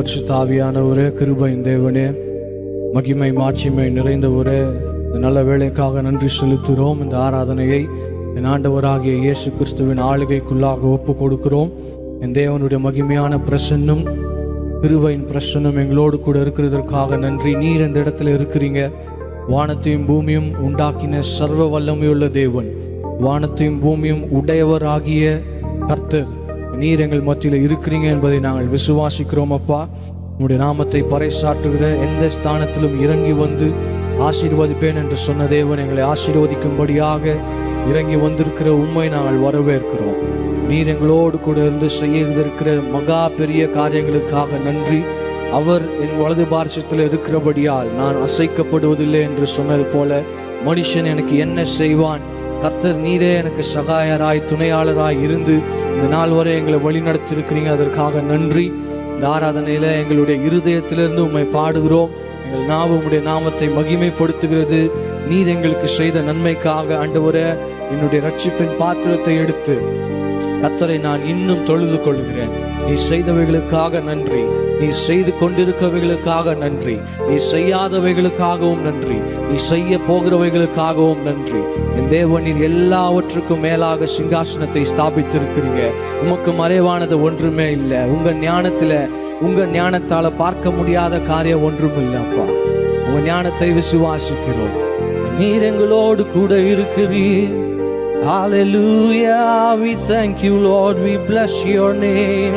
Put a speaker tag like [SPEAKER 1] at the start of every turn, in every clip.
[SPEAKER 1] பரிசுத்தாவியானவரே கிருபையின் தேவனே மகிமை மாட்சிமை நிறைந்தவரே இந்த நல்ல வேலைக்காக நன்றி செலுத்துகிறோம் இந்த ஆராதனையை என் ஆண்டவராகிய இயேசு கிறிஸ்துவின் ஆளுகைக்குள்ளாக ஒப்பு கொடுக்கிறோம் என் தேவனுடைய மகிமையான பிரசன்னம் கிருபையின் பிரசன்னம் எங்களோடு கூட இருக்கிறதற்காக நன்றி நீர் இந்த இடத்துல இருக்கிறீங்க வானத்தையும் பூமியும் உண்டாக்கின சர்வ வல்லமையுள்ள தேவன் வானத்தையும் பூமியும் உடையவராகிய கர்த்தர் நீர் எங்கள் மத்தியில் இருக்கிறீங்க என்பதை நாங்கள் விசுவாசிக்கிறோம் அப்பா உம்முடைய நாமத்தை பறைசாற்றுகிற எந்த ஸ்தானத்திலும் இறங்கி வந்து ஆசீர்வதிப்பேன் என்று சொன்ன தேவன் எங்களை ஆசீர்வதிக்கும்படியாக இறங்கி வந்திருக்கிற உண்மை நாங்கள் வரவேற்கிறோம் நீர் எங்களோடு கூட இருந்து செய்யிருந்திருக்கிற மகா பெரிய காரியங்களுக்காக நன்றி அவர் என் வலது பார்சத்தில் இருக்கிறபடியால் நான் அசைக்கப்படுவதில்லை என்று சொன்னது போல மனுஷன் எனக்கு என்ன செய்வான் கர்த்தர் நீரே எனக்கு சகாயராய் துணையாளராய் இருந்து இந்த நாள் வரை எங்களை வழிநடத்தி இருக்கிறீங்க அதற்காக நன்றி இந்த ஆராதனையில எங்களுடைய இருதயத்திலிருந்து உம்மை பாடுகிறோம் எங்கள் நாவு உம்முடைய நாமத்தை மகிமைப்படுத்துகிறது நீர் எங்களுக்கு செய்த நன்மைக்காக ஆண்டவரே என்னுடைய ரட்சிப்பின் பாத்திரத்தை எடுத்து கத்தரை நான் இன்னும் தொழுது கொள்கிறேன் நீ செய்தவைகளுக்காக நன்றி நீ செய்து கொண்டிருக்கவைகளுக்காக நன்றி நீ செய்யாதவைகளுக்காகவும் நன்றி நீ செய்ய போகிறவைகளுக்காகவும் நன்றி என் தேவன் நீர் எல்லாவற்றுக்கும் மேலாக சிங்காசனத்தை ஸ்தாபித்திருக்கிறீங்க உமக்கு மறைவானது ஒன்றுமே இல்லை உங்க ஞானத்துல உங்க ஞானத்தால பார்க்க முடியாத காரியம் ஒன்றும் இல்லை அப்பா உங்க ஞானத்தை விசுவாசிக்கிறோம் நீர் எங்களோடு கூட இருக்கிறீர் Hallelujah, we thank you, Lord, we bless your name.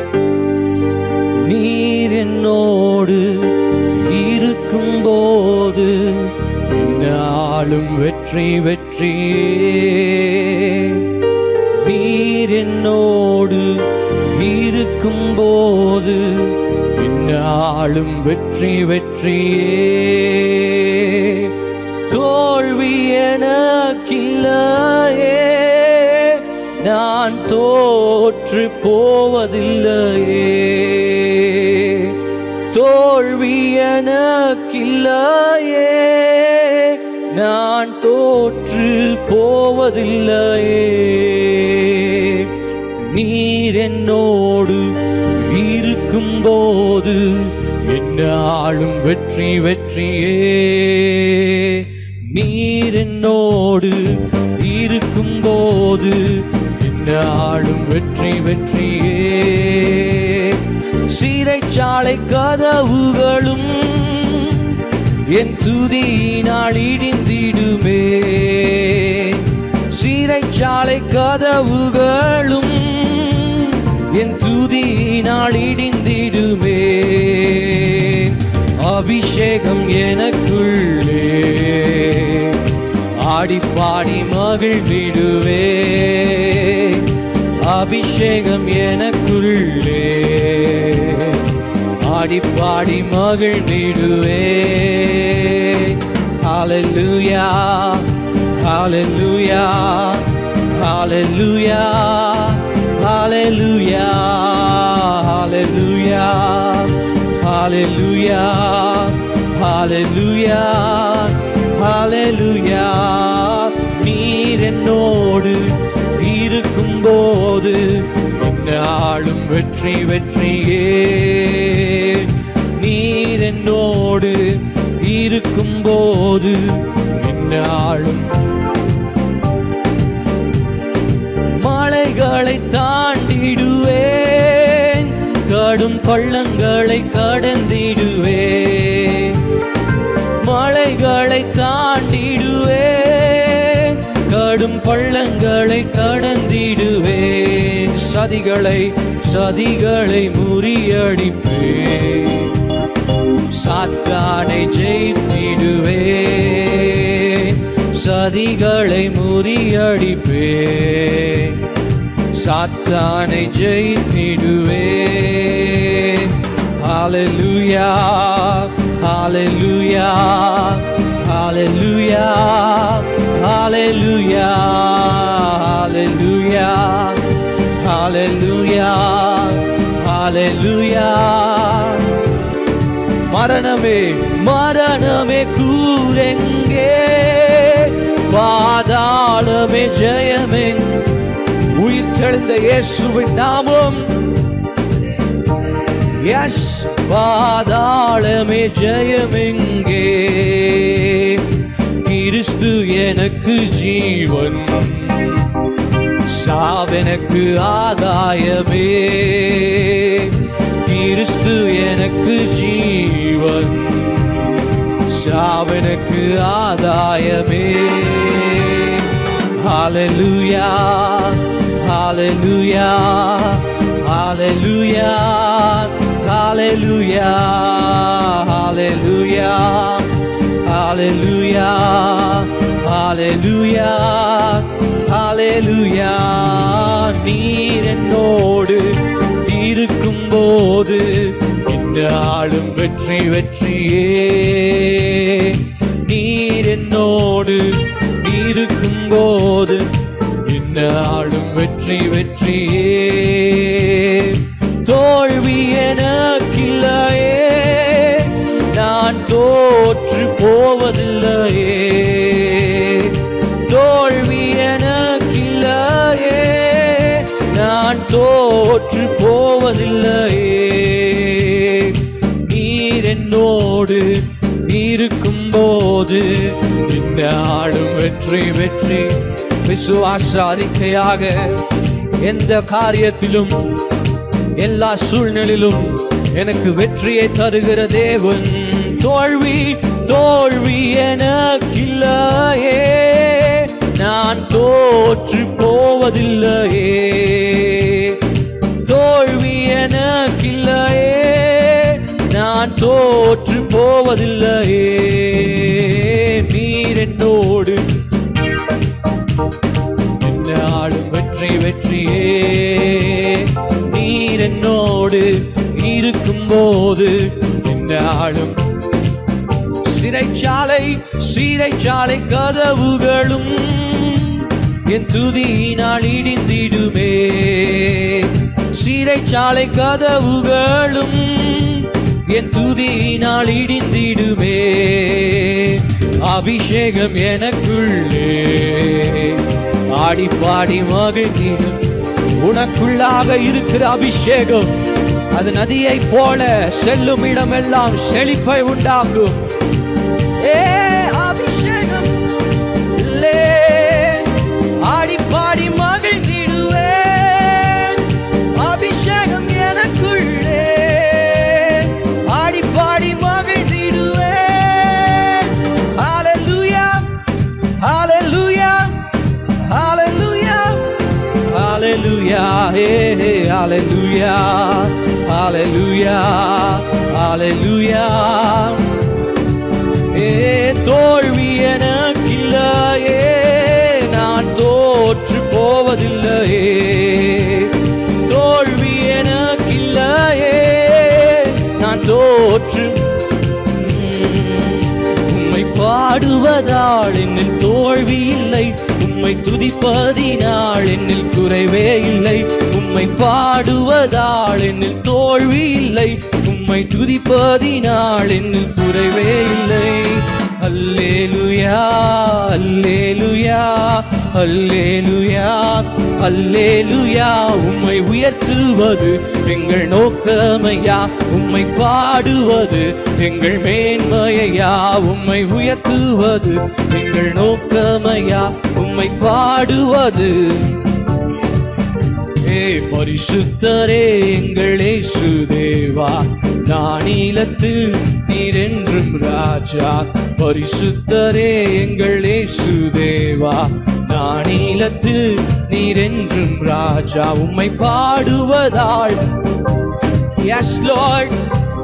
[SPEAKER 1] நீர் என்னோடு இருக்கும்போது என்னாலும் வெற்றி வெற்றியே நீர் என்னோடு இருக்கும்போது என்னாலும் வெற்றி வெற்றியே தோல்வி எனக்கில்லையே நான் தோற்று போவதில்லையே தோல்வி எனக்கில்லையே நான் தோற்று போவதில்லையே நீர் என்னோடு இருக்கும்போது என்னாலும் வெற்றி வெற்றியே நீர் என்னோடு இருக்கும்போது என்னாலும் வெற்றி வெற்றியே சிறைச்சாலை கதவுகளும் என் துதியினால் இடிந்திடுமே சிறைச்சாலை கதவுகளும் என் துதியினால் இடிந்திடுமே அபிஷேகம் எனக்குள்ளே ஆடி பாடி மகிழ்ந்திடுவே அபிஷேகம் எனக்குள்ளே ஆடி பாடி மகிழ்ந்திடுவே Hallelujah, hallelujah, hallelujah, hallelujah, hallelujah, hallelujah, hallelujah, hallelujah. நீர் என்னோடு இருக்கும்போது என்னாலும் வெற்றி வெற்றியே நீர் என்னோடு இருக்கும்போது என்னாலும் மலைகளை தாண்டிடுவேன் கடும் பள்ளங்களை கடந்திடுவேன் மலைகளை தாண்டிடுவேன் கடும் பள்ளங்களை கடந்திடுவேன் சதிகளை சதிகளை முறியடிப்பேன் சாத்தானை ஜெயித்திடுவேன் சதிகளை முறியடிப்பேன் சாத்தானை ஜெயித்திடுவேன் Hallelujah, hallelujah, hallelujah, hallelujah, hallelujah, hallelujah, hallelujah. மரணமே மரணமே கூரெங்கே பாதாளமே ஜெயமே உயிர் தெழுந்த இயேசுவின் நாமம் எஸ் பாதாளமே ஜெயமெங்கே கிறிஸ்து எனக்கு ஜீவன் சாவெனக்கு ஆதாயமே கிறிஸ்து எனக்கு ஜீவன் சாவெனக்கு ஆதாயமே ஹalleluya ஹalleluya ஹalleluya ஹalleluya ஹalleluya ஹalleluya ஹalleluya ஹalleluya நீர் என்னோடு இருக்கும்போது இந்த ஆளும் வெற்றி வெற்றியே நீர் என்னோடு இருக்கும்போது இந்த ஆளும் வெற்றி வெற்றியே தோல்வி எனக்கில்லையே நான் தோற்று போவதில்லையே தோல்வி எனக்கில்லையே நான் தோற்று போவதில்லையே நீர் என்னோடு இருக்கும்போது இந்த ஆளும் வெற்றி வெற்றி விசுவாச அறிக்கையாக எந்த காரியத்திலும் எல்லா சூழ்நிலையிலும் எனக்கு வெற்றியை தருகிற தேவன் தோல்வி தோல்வி எனக்கில்லையே நான் தோற்று போவதில்லையே தோல்வி எனக்கில்லையே நான் தோற்று போவதில்லையே நீர் என்னோடு என்னாலும் வெற்றி வெற்றியே நீர் என்னோடு இருக்கும்போது என்னாலும் சிறைச்சாலை சிறைச்சாலை கதவுகளும் என் துதியினால் இடிந்திடுமே சிறைச்சாலை கதவுகளும் என் துதியினால் இடிந்திடுமே அபிஷேகம் எனக்குள்ளே ஆடி பாடி மகிழ்ந்திடும் உனக்குள்ளாக இருக்கிற அபிஷேகம் அது நதியை போல செல்லும் இடமெல்லாம் செழிப்பை உண்டாக்கும் ஏ அபிஷேகம் இல்லே ஆடி பாடி மகிழ்ந்திடுவேன் அபிஷேகம் எனக்குள்ளே ஆடி பாடி மகிழ்ந்திடுவேன் ஹalleluya ஹalleluya ஹalleluya ஹalleluya ஹே ஹே ஹalleluya ஹalleluya ஹalleluya ஏ தோல்வி எனக்கில்லையே நான் தோற்று போவதில்லையே தோல்வி எனக்கில்லையே நான் தோற்று உம்மை பாடுவதால் என்னில் தோல்வி இல்லை உம்மை துதிப்பதினால் என்னில் குறைவே இல்லை உம்மை பாடுவதால் என்னில் தோல்வி இல்லை உம்மை துதிப்பதினால் என்னில் குறைவே இல்லை அல்லேலுயா அல்லேலுயா அல்லேலுயா அல்லேலுயா உம்மை உயர்த்துவது எங்கள் நோக்கமையா உம்மை பாடுவது எங்கள் மேன்மையா உம்மை உயர்த்துவது எங்கள் நோக்கமையா உம்மை பாடுவது ஏ பரிசுத்தரே எங்களே சுதேவா நானிலத்தில் நீரென்றும் ராஜா பரிசுத்தரே எங்களே சுதேவா நானிலத்தில் நீரென்றும் ராஜா உம்மை பாடுவதால் எஸ் லார்ட்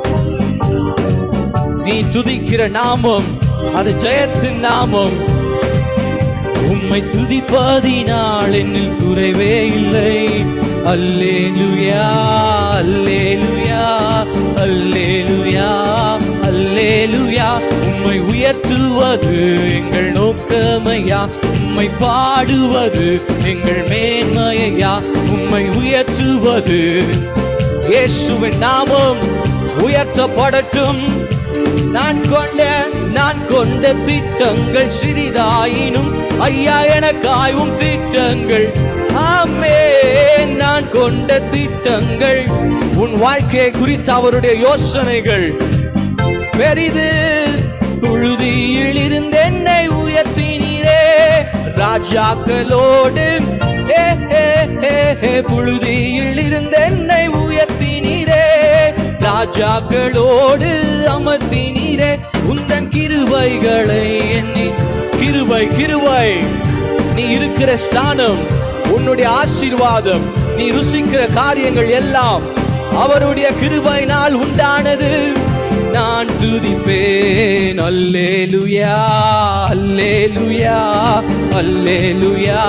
[SPEAKER 1] நீ துதிக்கிற நாமம் அது ஜெயத்தின் நாமம் உம்மை துதிப்பதினால் என்னில் குறைவே இல்லை அல்லேலுயா அல்லேலுயா அல்லேலுயா அல்லேலுயா உம்மை உயர்த்துவது எங்கள் நோக்கமையா உம்மை பாடுவது எங்கள் மேன்மையா உம்மை உயர்த்துவது இயேசுவின் நாமம் உயர்த்தப்படட்டும் நான் கொண்ட நான் கொண்ட திட்டங்கள் சிறிதாயினும் ஐயா எனக்காயும் திட்டங்கள் ஆமே நான் கொண்ட திட்டங்கள் உன் வாழ்க்கையை குறித்த அவருடைய யோசனைகள் பெரிது புழுதியில் இருந்து என்னை உயர்த்தினீரே ராஜாக்களோடு ஏ, ஏ, ஏ, ஏ, புழுதியில் இருந்து என்னை உயர்த்தினீரே ராஜாக்களோடு அமர்த்தினீரே உந்தன் கிருபைகளை எண்ணி கிருபை கிருபை நீ இருக்கிற ஸ்தானம் உன்னுடைய ஆசீர்வாதம் நீ ருசிக்கிற காரியங்கள் எல்லாம் அவருடைய கிருபையினால் உண்டானது நான் துதிப்பேன் அல்லேலுயா அல்லேலுயா அல்லேலுயா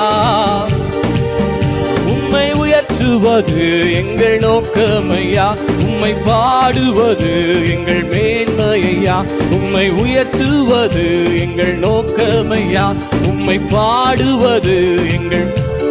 [SPEAKER 1] உம்மை உயர்த்துவது எங்கள் நோக்கமையா உம்மை பாடுவது எங்கள் மேன்மையா உம்மை உயர்த்துவது எங்கள் நோக்கமையா உம்மை பாடுவது எங்கள்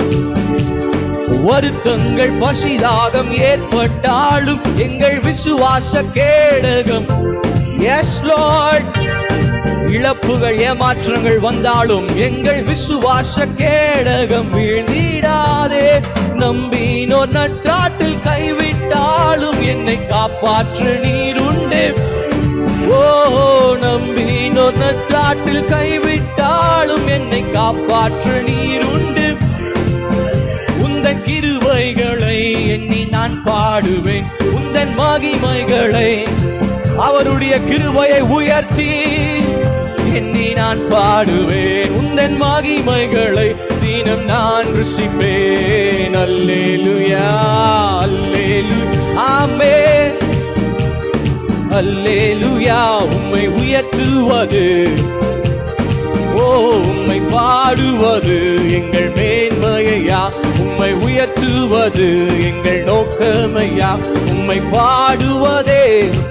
[SPEAKER 1] வருத்தங்கள் பசிதாகம் ஏற்பட்டாலும் எங்கள் விசுவாச கேடகம் எஸ் லார்ட் இழப்புகள் ஏமாற்றங்கள் வந்தாலும் எங்கள் விசுவாச கேடகம் வீழ்ந்திடாதே நம்பினோர் நட்டாட்டில் கைவிட்டாலும் என்னை காப்பாற்ற நீருண்டு ஓ நம்பினோர் நட்டாட்டில் கைவிட்டாலும் என்னை காப்பாற்ற நீருண்டு உந்தன் கிருபைகளை எண்ணி நான் பாடுவேன் உந்தன் மகிமைகளை அவருடைய கிருபையை உயர்த்தி எண்ணி நான் பாடுவேன் உந்தன் மகிமைகளை தினம் நான் ருசிப்பேன் அல்லேலுயா அல்லேலு ஆமே அல்லேலுயா உம்மை உயர்த்துவது ஓ உம்மை பாடுவது எங்கள் மேன்மையா உம்மை உயர்த்துவது எங்கள் நோக்கமையா உம்மை பாடுவதே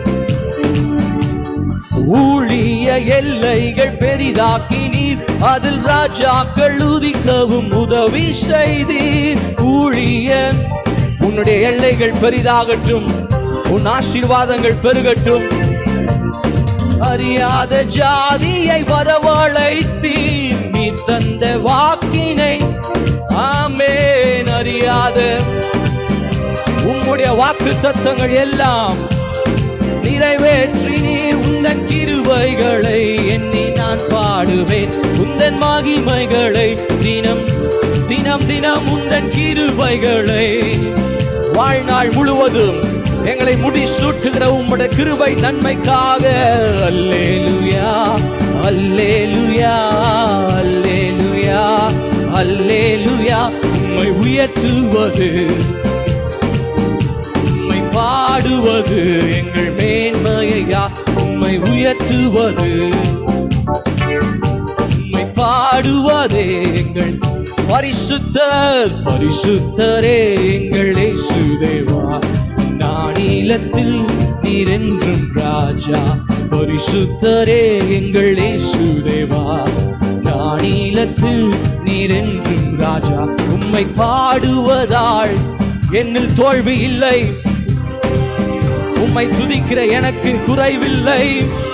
[SPEAKER 1] ஊழிய எல்லைகள் பெரிதாக்கினீர் அதில் ராஜாக்கள் உதிக்கவும் உதவி செய்தீர் ஊழிய உன்னுடைய எல்லைகள் பெரிதாகட்டும் உன் ஆசீர்வாதங்கள் பெருகட்டும் அறியாத ஜாதியை வரவழைத்தீர் நீ தந்த வாக்கினை ஆமேன் அறியாத உம்முடைய வாக்கு தத்தங்கள் எல்லாம் நிறைவேற்றி நீர் உந்தன் கிருபைகளை எண்ணி நான் பாடுவேன் உந்தன் மகிமைகளை தினம் தினம் தினம் உந்தன் கிருபைகளை வாழ்நாள் முழுவதும் எங்களை முடி சூட்டுகிற உம்முடைய கிருபை நன்மைக்காக அல்லேலுயா அல்லேலுயா அல்லேலுயா அல்லேலுயா உம்மை உயர்த்துவது உம்மை பாடுவது எங்கள் மேன்மையா உம்மை உயர்த்துவது உம்மை பாடுவதே எங்கள் பரிசுத்தர் பரிசுத்தரே எங்கள் இயேசுதேவா நானிலத்தில் நீர் என்றும் ராஜா பரிசுத்தரே எங்கள் இயேசுதேவா நானிலத்தில் நீர் என்றும் ராஜா உம்மை பாடுவதால் என்னில் தோல்வி இல்லை உம்மை துதிக்கிற எனக்கு குறைவில்லை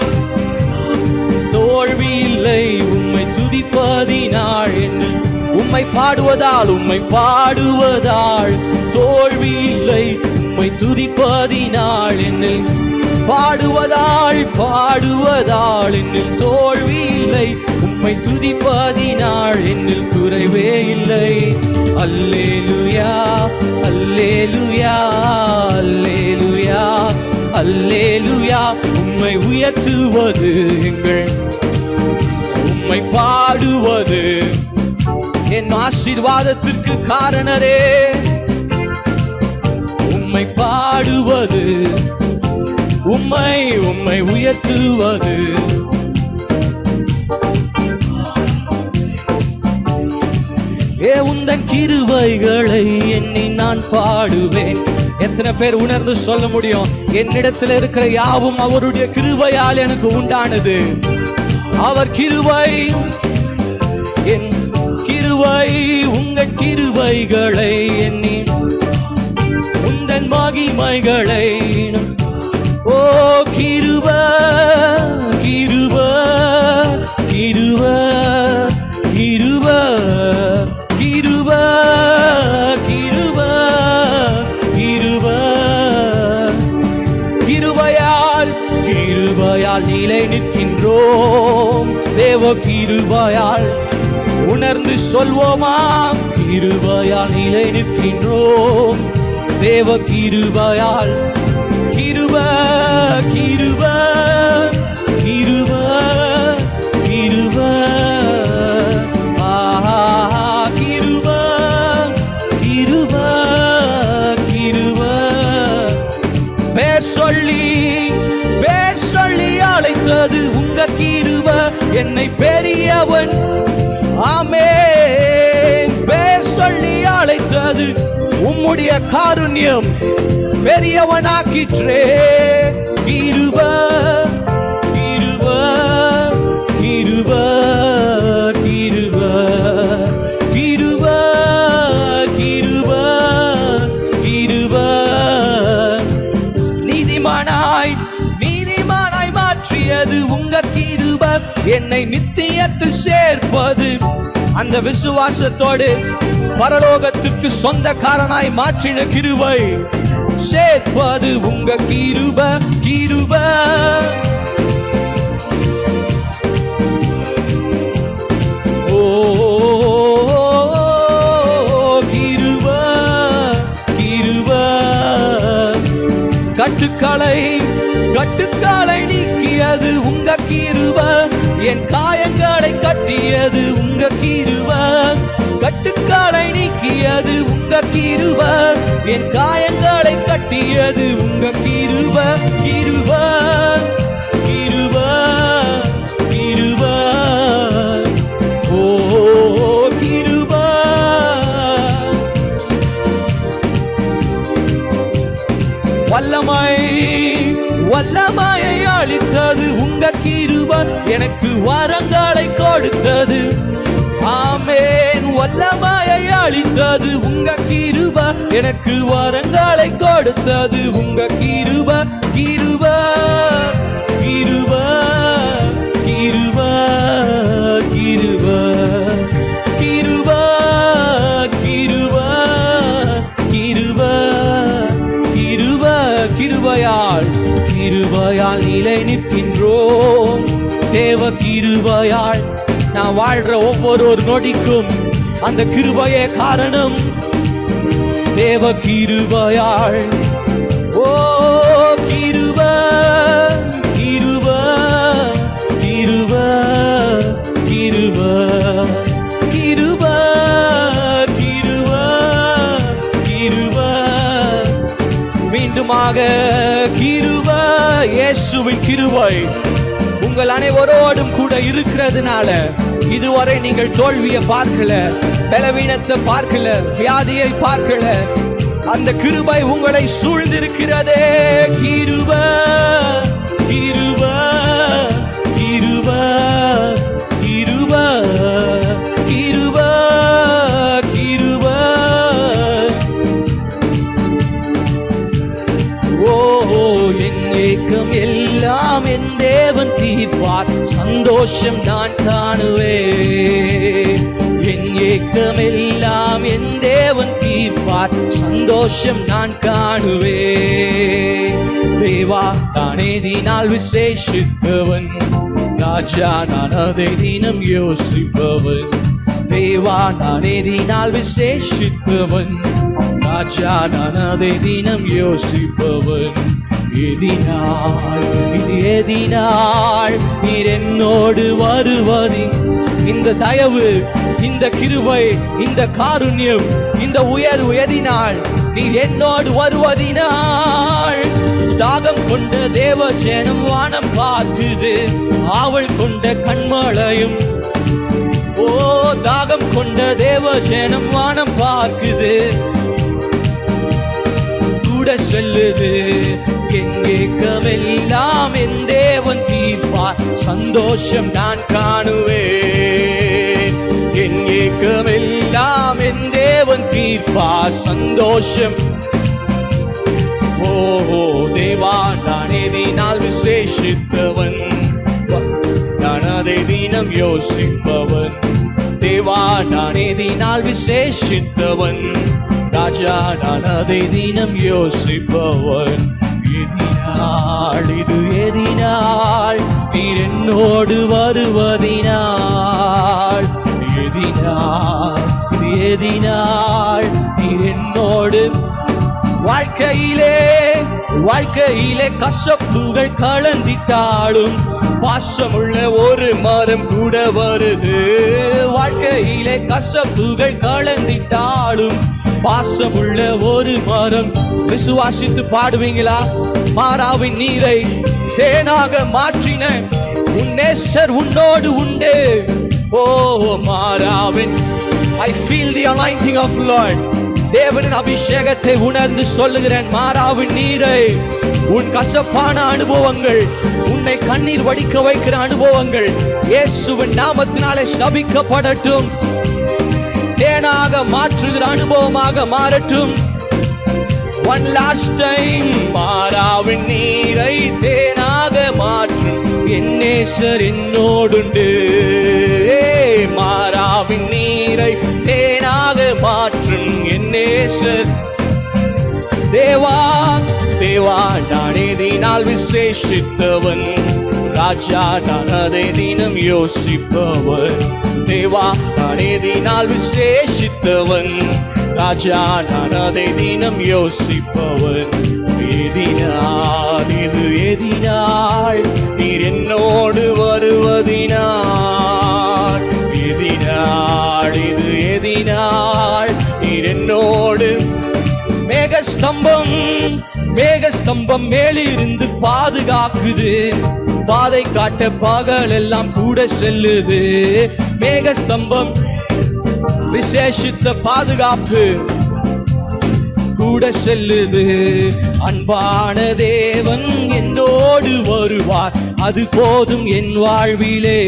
[SPEAKER 1] தோல்வி இல்லை உம்மை துதிப்பதினாள் என்னில் உம்மை பாடுவதால் உம்மை பாடுவதால் தோல்வி இல்லை உம்மை துதிப்பதினாள் என்னில் பாடுவதால் பாடுவதால் என்னில் தோல்வி இல்லை உம்மை துதிப்பதினாள் என்னில் குறைவே இல்லை அல்லேலுயா அல்லேலுயா அல்லேலுயா அல்லேலுயா உம்மை உயர்த்துவது எங்கள் உம்மை பாடுவது என் ஆசீர்வாதத்திற்கு காரணரே உம்மை பாடுவது உம்மை உம்மை உயர்த்துவது ஏ உந்தன் கிருபைகளை எண்ணி நான் பாடுவேன் எத்தனை பேர் உணர்ந்து சொல்ல முடியும் என்னிடத்தில் இருக்கிற யாவும் அவருடைய கிருபையால் எனக்கு உண்டானது அவர் கிருபை என் கிருபை உங்கள் கிருபைகளை எண்ணி உந்தன் மகிமைகளை ஓ கிருப கிருப கிருப கிருப கிருப கிருப கிருப நிற்கின்றோம் தேவ கிருபையால் உணர்ந்து சொல்வோமா கிருபையால் நிலை நிற்கின்றோம் தேவ கிருபையால் கிருப கிருப கிருப கிருப ஆஹா கிருப கிருப கிருப பேர் சொல்லி பேர் சொல்லி அழைத்தது உங்க கிருப என்னை பெரியவன் ஆமென் பேர் சொல்லி அழைத்தது உம்முடைய காருண்யம் பெரியவனாக்கிற்றே கிருப கிருப கிருப கிருப கிருப கிருப கிருப நீதிமானாய் நீதிமானாய் மாற்றியது உங்க கிருப என்னை நித்தியத்தில் சேர்ப்பது அந்த விசுவாசத்தோடு பரலோகத்துக்கு சொந்தக்காரனாய் மாற்றின கிருபை சேர்ப்பது உங்க கிருப கிருப ஓ கிருப கிருப கட்டுக்களை கட்டுக்களை நீக்கியது உங்க கிருப என் காயங்களை கட்டியது உங்க கிருப கட்டுக்களை நீக்கியது உங்க கிருப என் காயங்களை கட்டியது உங்க கிருப கிருப கிருப கிருப ஓ கிருப வல்லமை வல்லமையை அளித்தது உங்க கிருப எனக்கு வரங்களை கொடுத்தது ஆமேன் வல்லமையை அளித்தது உங்க கிருப எனக்கு வரங்களை கொடுத்தது உங்க கிருப கிருப கிருப கிருப கிருப கிருப கிருப கிருப கிருப கிருபையால் கிருபையால் நிலை நிற்கின்றோம் தேவ கிருபையால் நான் வாழ்ற ஒவ்வொரு ஒரு நொடிக்கும் அந்த கிருபையே காரணம் தேவ கிருபையாள் ஓ கிருப கிருப கிருப கிருப கிருப கிருப கிருப மீண்டுமாக கிருப இயேசுவின் கிருபை உங்கள் அனைவரோடும் கூட இருக்கிறதுனால இதுவரை நீங்கள் தோல்வியை பார்க்கல பலவீனத்தை பார்க்கல வியாதியை பார்க்கல அந்த கிருபை உங்களை சூழ்ந்திருக்கிறதே கிருப கிருப கிருப கிருப கிருப கிருப ஓ என் ஏக்கம் எல்லாம் என் தேவன் தீர்ப்பார் சந்தோஷம் நான் காணுவேன் என் ஏக்கம் எல்லாம் என் தேவன் தீர்ப்பார் சந்தோஷம் நான் காணுவேன் தேவா நானே தினால் விசேஷித்தவன் ராஜா நான் அதை தினம் யோசிப்பவன் தேவா நானே தினால் விசேஷித்தவன் ராஜா நான் அதை தினம் யோசிப்பவன் எதினாள் இது எதினாள் நீர் என்னோடு வருவதின் இந்த தயவு இந்த கிருபை இந்த காருண்யம் இந்த உயர்வு எதினாள் நீர் என்னோடு வருவதினாள் தாகம் கொண்ட தேவ ஜனம் வானம் பார்க்குது ஆவல் கொண்ட கண்மலையும் ஓ தாகம் கொண்ட தேவ ஜனம் வானம் பார்க்குது கூட சொல்லுது எங்கேக்கமெல்லாம் என் தேவன் தீர்ப்பார் சந்தோஷம் நான் காணுவேன் என் ஏக்கமெல்லாம் என் தேவன் தீர்ப்பார் சந்தோஷம் ஓ தேவா நான் எதினால் விசேஷித்தவன் நான் அதை தினம் யோசிப்பவன் தேவா நான் எதினால் விசேஷித்தவன் ராஜா நான் அதை தினம் யோசிப்பவன் எதினாள் இது எதினாள் நீர் என்னோடு வருவதினாள் எதினாள் இது எதினாள் நீர் என்னோடு வாழ்க்கையிலே வாழ்க்கையிலே கசப்புகள் கலந்திட்டாலும் பாசமுள்ள ஒரு மரம் கூட வருது வாழ்க்கையிலே கசப்புகள் கலந்திட்டாலும் பாசமுள்ள ஒரு மரம் விசுவாசித்து பாடுவீங்களா மாறாவின் நீரை தேனாக மாற்றின உன்னேசர் உன்னோடு உண்டு ஓ மாறாவின் I feel the anointing of Lord தேவனின் அபிஷேகத்தை உணர்ந்து சொல்லுகிறேன் மாறாவின் நீரை உன் கசப்பான அனுபவங்கள் உன்னை கண்ணீர் வடிக்க வைக்கிற அனுபவங்கள் இயேசுவின் நாமத்தினாலே சபிக்கப்படட்டும் தேனாக மாற்றுகிற அனுபவமாக மாறட்டும் ஒன் லாஸ்ட் டைம் மாறாவின் நீரை தேனாக மாற்றும் என் நேசர் என்னோடுண்டு ஏய், மாறாவின் நீரை தேனாக மாற்றும் என் நேசர் தேவா தேவா நான் எதினால் விசேஷித்தவன் ராஜா நான் அதை தினம் யோசிப்பவன் தேவா நான் எதினால் விசேஷித்தவன் ராஜா நான் அதை தினம் யோசிப்பவன் எதினால் இது எதினால் நீர் என்னோடு வருவதினால் எதினால் இது எதினால் நீர் என்னோடு மேகஸ்தம்பம் மேகஸ்தம்பம் மேலிருந்து பாதுகாக்குது பாதை காட்ட பகல் எல்லாம் கூட செல்லுது மேகஸ்தம்பம் விசேஷித்த பாதுகாப்பு கூட செல்லுது அன்பான தேவன் என்னோடு வருவார் அது போதும் என் வாழ்விலே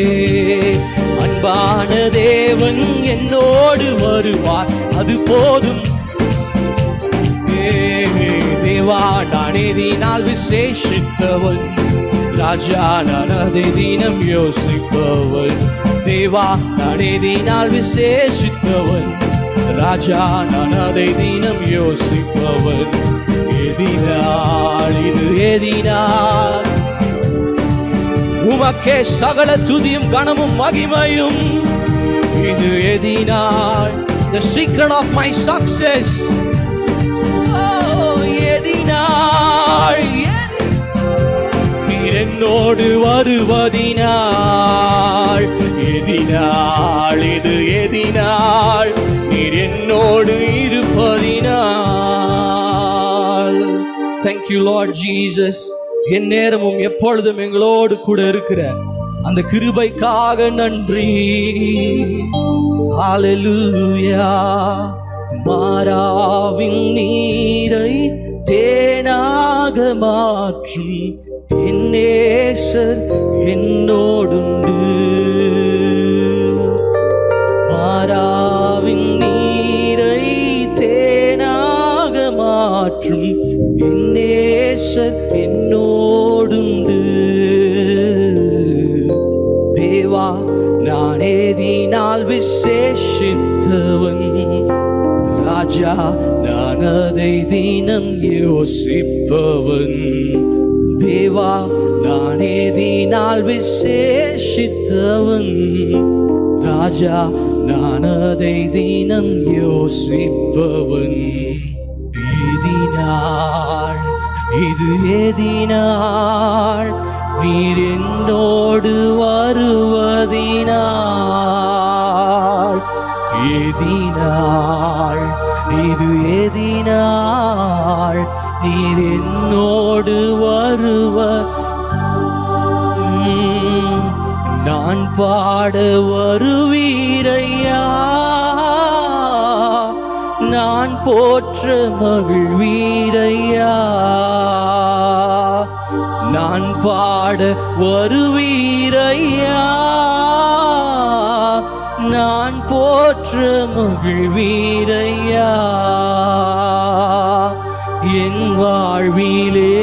[SPEAKER 1] அன்பான தேவன் என்னோடு வருவார் அது போதும் ஏ, தேவா நான் எதினால் விசேஷித்தவன் ராஜா நான் அதை தினம் யோசிப்பவன் தேவா நான் எதினால் விசேஷித்தவன் ராஜா நான் அதை தினம் யோசிப்பவன் எதினால் இது எதினால் உமக்கே சகல துதியும் கனமும் மகிமையும் இது எதினால் the secret of my success Oh, எதினால் எதி- நீர் என்னோடு வருவதினால் எதினால் இது எதினால் நீர் என்னோடு இருப்பதினால் தேங்க்யூ லார்ட் ஜீசஸ் என் நேரமும் எப்பொழுதும் எங்களோடு கூட இருக்கிற அந்த கிருபைக்காக நன்றி ஹalleluya மாறாவின் நீரை தேனாக மாற்றும் என் நேசர் என்னோடுண்டு மாறாவின் நீரை தேனாக மாற்றும் என் நேசர் என்னோடுண்டு தேவா நான் ஏதினால் விசேஷித்தவன் ராஜா நான் அதை தினம் யோசிப்பவன் தேவா நான் ஏதினால் விசேஷித்தவன் ராஜா நான் அதை தினம் யோசிப்பவன் ஏதினாள் இது ஏதினாள் நீர் என்னோடு வருவதினாள் ஏதினாள் இது ஏதினாள் நீர் என்னோடு வருவ உம், நான் பாட வருவீரையா நான் போற்ற மகிழ்வீரையா நான் பாட வருவீரையா நான் போற்ற மகிழ்வீரையா என் வாழ்விலே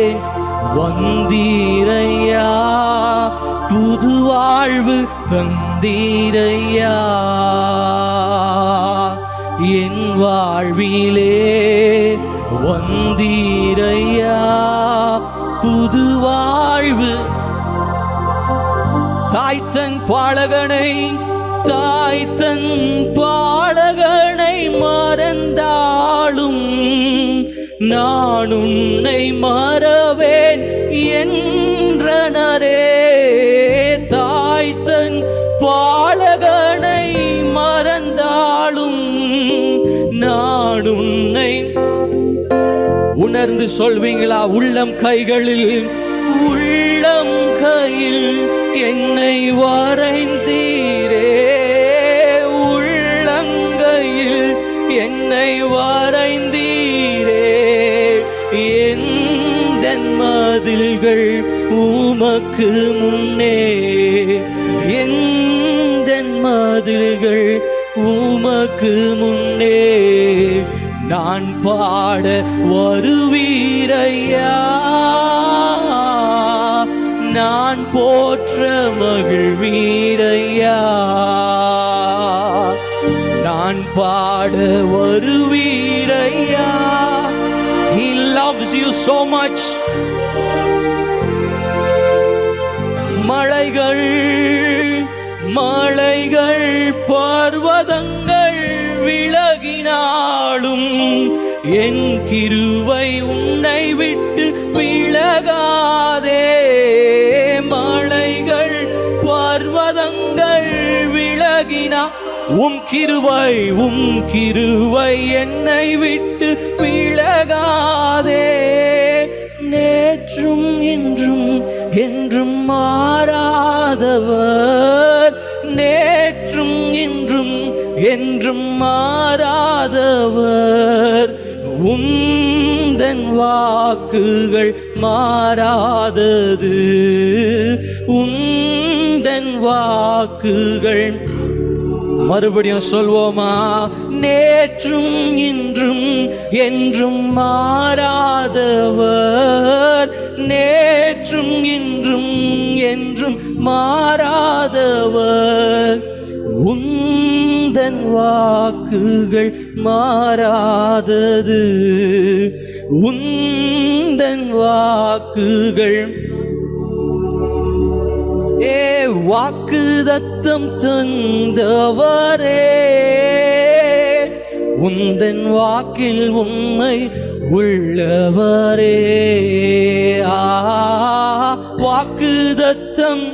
[SPEAKER 1] வந்தீரையா புது வாழ்வு தந்தீரையா என் வாழ்விலே வந்தீரையா புது வாழ்வு தாய்த்தன் பாலகனை தாய்த்தன் பாலகனை மறந்தாலும் நான் உன்னை மறவேன் என்றனரே தாய்த்தன் பாலகனை மறந்தாலும் நான் உன்னை உணர்ந்து சொல்வீங்களா உள்ளம் கைகளில் உள்ளம் கையில் என்னை வரைந்தீரே உள்ளங்கையில் என்னை வரைந்தீரே எந்த மதில்கள் உமக்கு முன்னே எந்த மதில்கள் உமக்கு முன்னே நான் பாட வருவீரையா நான் போற்ற மகிழ்வீரையா நான் பாட வருவீரையா He loves you so much மலைகள் மலைகள் பர்வதங்கள் விலகினாலும் என் கிருவை உன்னை விட்டு விலகாதே மலைகள் பர்வதங்கள் விலகினா உம் கிருவை உம் கிருவை என்னை விட்டு விலகாதே நேற்றும் இன்றும் என்றும் மாறாதவர் நேற்றும் இன்றும் என்றும் மாறாதவர் உந்தன் வாக்குகள் மாறாதது உந்தன் வாக்குகள் மறுபடியும் சொல்வோமா நேற்றும் இன்றும் என்றும் மாறாதவர் நேற்றும் இன்றும் என்றும் மாறாதவர் உந்தன் வாக்குகள் மாறாதது உந்தன் வாக்குகள் ஏ வாக்கு தத்தம் தந்தவரே உந்தன் வாக்கில் உண்மை உள்ளவரே ஆ வாக்கு தத்தம்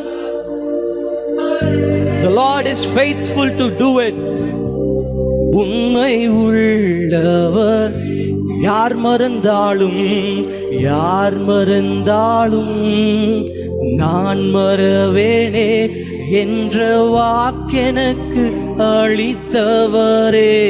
[SPEAKER 1] The Lord is faithful to do it. உண்மை உள்ளவர் யார் மறந்தாலும் யார் மறந்தாலும் நான் மறவேனே என்ற வாக்கெனக்கு அளித்தவரே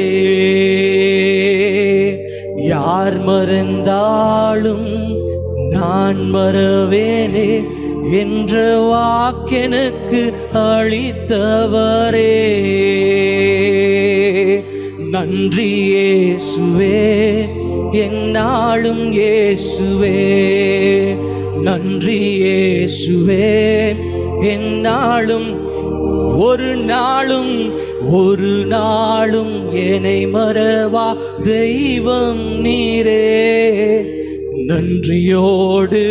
[SPEAKER 1] யார் மறந்தாலும் நான் மறவேனே என்ற வாக்கெனக்கு அளித்தவரே நன்றி இயேசுவே என்னாலும் இயேசுவே நன்றி இயேசுவே என்னாலும் ஒரு நாளும் ஒரு நாளும் என்னை மறவா தெய்வம் நீரே நன்றியோடு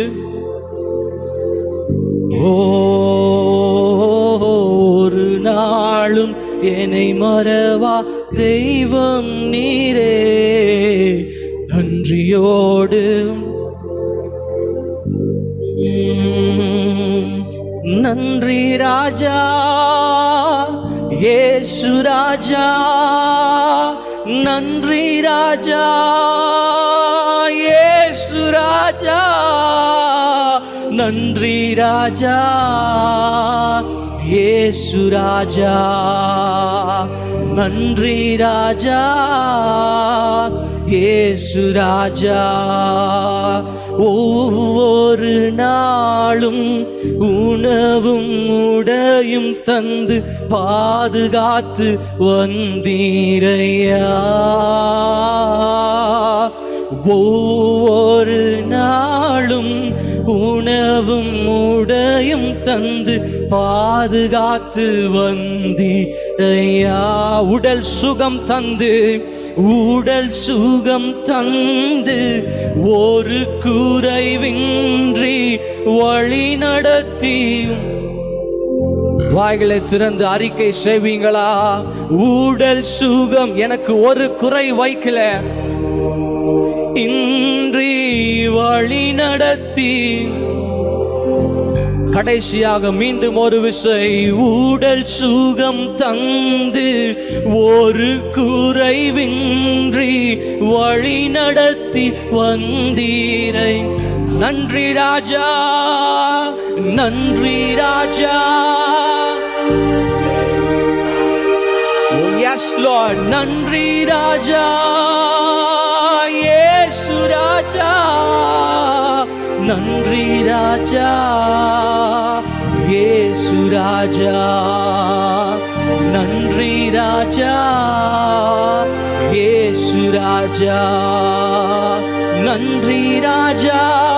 [SPEAKER 1] ஒரு நாளும் என்னை மறவா தெய்வம் நீரே நன்றியோடு உம், நன்றி ராஜா ஏசு ராஜா நன்றி ராஜா ஏசு ராஜா நன்றி ராஜா ஏசு ராஜா நன்றி ராஜா ஏசு ராஜா ஒவ்வொரு நாளும் உணவும் உடையும் தந்து பாதுகாத்து வந்தீரையா ஒவ்வொரு நாளும் உணவும் உடையும் தந்து பாதுகாத்து வந்தீரையா உடல் சுகம் தந்து ஊடல் சுகம் தந்து ஒரு குறைவின்றி வழி நடத்தியும் வாய்களை திறந்து அறிக்கை செய்வீங்களா ஊடல் சுகம் எனக்கு ஒரு குறை வைக்கல இன்றி வழி நடத்தி கடைசியாக மீண்டும் ஒரு விசை ஊடல் சுகம் தந்து ஒரு குறைவின்றி வழி நடத்தி வந்தீரை நன்றி ராஜா நன்றி ராஜா எஸ் லார்ட் நன்றி ராஜா இயேசு ராஜா நன்றி ராஜா இயேசு ராஜா நன்றி ராஜா இயேசு ராஜா நன்றி ராஜா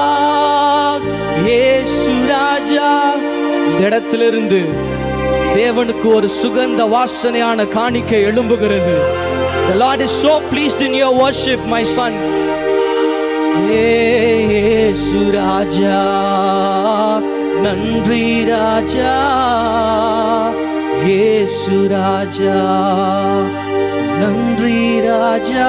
[SPEAKER 1] இயேசு ராஜா இந்த இடத்திலிருந்து தேவனுக்கு ஒரு சுகந்த வாசனையான காணிக்கை எழும்புகிறது The Lord is so pleased in your worship, my son. ஏசு ராஜா நன்றி ராஜா ஏசு ராஜா நன்றி ராஜா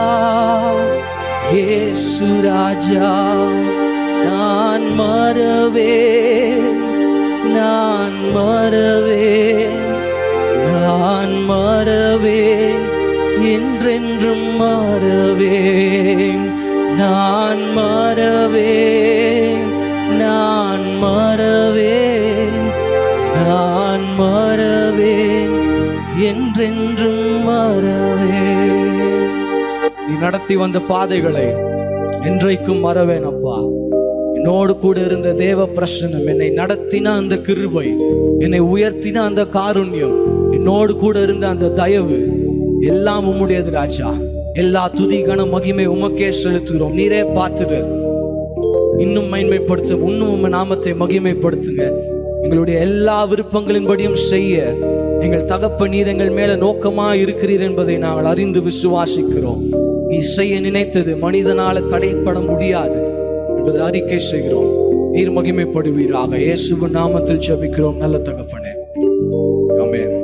[SPEAKER 1] ஏசு ராஜா நான் மறவேன் நான் மறவேன் நான் மறவேன் என்றென்றும் மறவேன் நான் மறவேன் நான் மறவேன் நான் மறவேன் என்றென்றும் மறவேன் நீ நடத்தி வந்த பாதைகளை என்றைக்கும் மறவேன் அப்பா என்னோடு கூட இருந்த தேவ பிரசனம் என்னை நடத்தின அந்த கிருபை என்னை உயர்த்தின அந்த காருண்யம் என்னோடு கூட இருந்த அந்த தயவு எல்லாம் உம்முடையது ராஜா எல்லா துதி கன மகிமை உமக்கே செலுத்துகிறோம் நீரே பார்த்துடு இன்னும் மேன்மைப்படுத்த இன்னும் உம்ம நாமத்தை மகிமைப்படுத்துங்க எங்களுடைய எல்லா விருப்பங்களின்படியும் செய்ய எங்கள் தகப்ப நீர் எங்கள் மேல நோக்கமா இருக்கிறீர் என்பதை நாங்கள் அறிந்து விசுவாசிக்கிறோம் நீ செய்ய நினைத்தது மனிதனால தடைப்பட முடியாது என்பதை அறிக்கை செய்கிறோம் நீர் மகிமைப்படுவீராக இயேசுவின் நாமத்தில் ஜெபிக்கிறோம் நல்ல தகப்பனே ஆமென்